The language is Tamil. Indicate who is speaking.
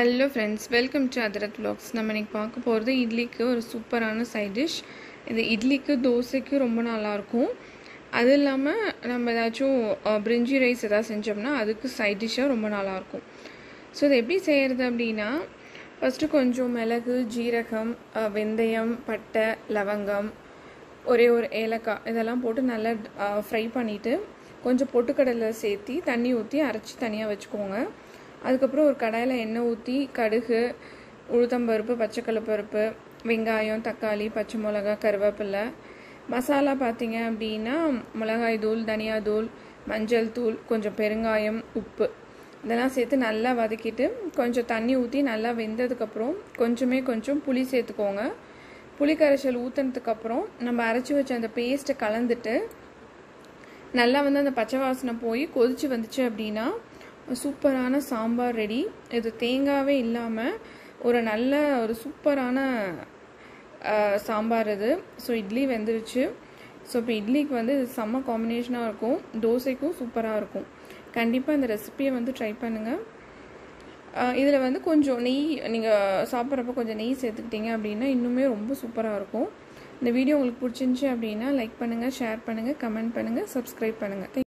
Speaker 1: ஹலோ ஃப்ரெண்ட்ஸ் வெல்கம் டு அதிரத் vlogs நம்ம இன்னைக்கு பார்க்க போகிறது இட்லிக்கு ஒரு சூப்பரான சைட் டிஷ் இது இட்லிக்கு தோசைக்கு ரொம்ப நல்லாயிருக்கும் அது இல்லாமல் நம்ம ஏதாச்சும் அஹ், பிரிஞ்சி ரைஸ் எதாவது செஞ்சோம்னா அதுக்கு சைட் டிஷ்ஷாக ரொம்ப நல்லாயிருக்கும் ஸோ இது எப்படி செய்கிறது அப்படின்னா ஃபஸ்ட்டு கொஞ்சம் மிளகு ஜீரகம் அஹ், வெந்தயம் பட்டை லவங்கம் ஒரே ஒரு ஏலக்காய் இதெல்லாம் போட்டு நல்லா ஃப்ரை பண்ணிவிட்டு கொஞ்சம் பொட்டுக்கடலை சேர்த்தி தண்ணி ஊற்றி அரைச்சி தனியாக வச்சுக்கோங்க அதுக்கப்புறம் ஒரு கடாயில் எண்ணெய் ஊற்றி கடுகு உளுத்தம்பருப்பு பச்சைக்கடலைப்பருப்பு வெங்காயம் தக்காளி பச்சை மிளகா கருவேப்பிலை மசாலா பார்த்தீங்க அப்படின்னா மிளகாய் தூள் தனியா தூள் மஞ்சள் தூள் கொஞ்சம் பெருங்காயம் உப்பு இதெல்லாம் சேர்த்து நல்லா வதக்கிட்டு கொஞ்சம் தண்ணி ஊற்றி நல்லா வெந்ததுக்கப்புறம் கொஞ்சமே கொஞ்சம் புளி சேர்த்துக்கோங்க புளி கரைசல் ஊற்றுனதுக்கப்புறம் நம்ம அரைச்சி வச்ச அந்த பேஸ்ட்டை கலந்துட்டு நல்லா வந்து அந்த பச்சை வாசனை போய் கொதிச்சு வந்துச்சு அப்படின்னா சூப்பரான சாம்பார் ரெடி இது தேங்காவே இல்லாமல் ஒரு நல்ல ஒரு சூப்பரான அஹ், சாம்பார் இது ஸோ இட்லி வெந்துருச்சு ஸோ இப்போ இட்லிக்கு வந்து இது செம்ம காம்பினேஷனாக இருக்கும் தோசைக்கும் சூப்பராக இருக்கும் கண்டிப்பாக இந்த ரெசிபியை வந்து ட்ரை பண்ணுங்கள் இதில் வந்து கொஞ்சம் நெய் நீங்கள் சாப்பிட்றப்ப கொஞ்சம் நெய் சேர்த்துக்கிட்டீங்க அப்படின்னா இன்னுமே ரொம்ப சூப்பராக இருக்கும் இந்த வீடியோ உங்களுக்கு பிடிச்சிருந்துச்சி அப்படின்னா லைக் பண்ணுங்கள் ஷேர் பண்ணுங்கள் கமெண்ட் பண்ணுங்கள் சப்ஸ்கிரைப் பண்ணுங்கள்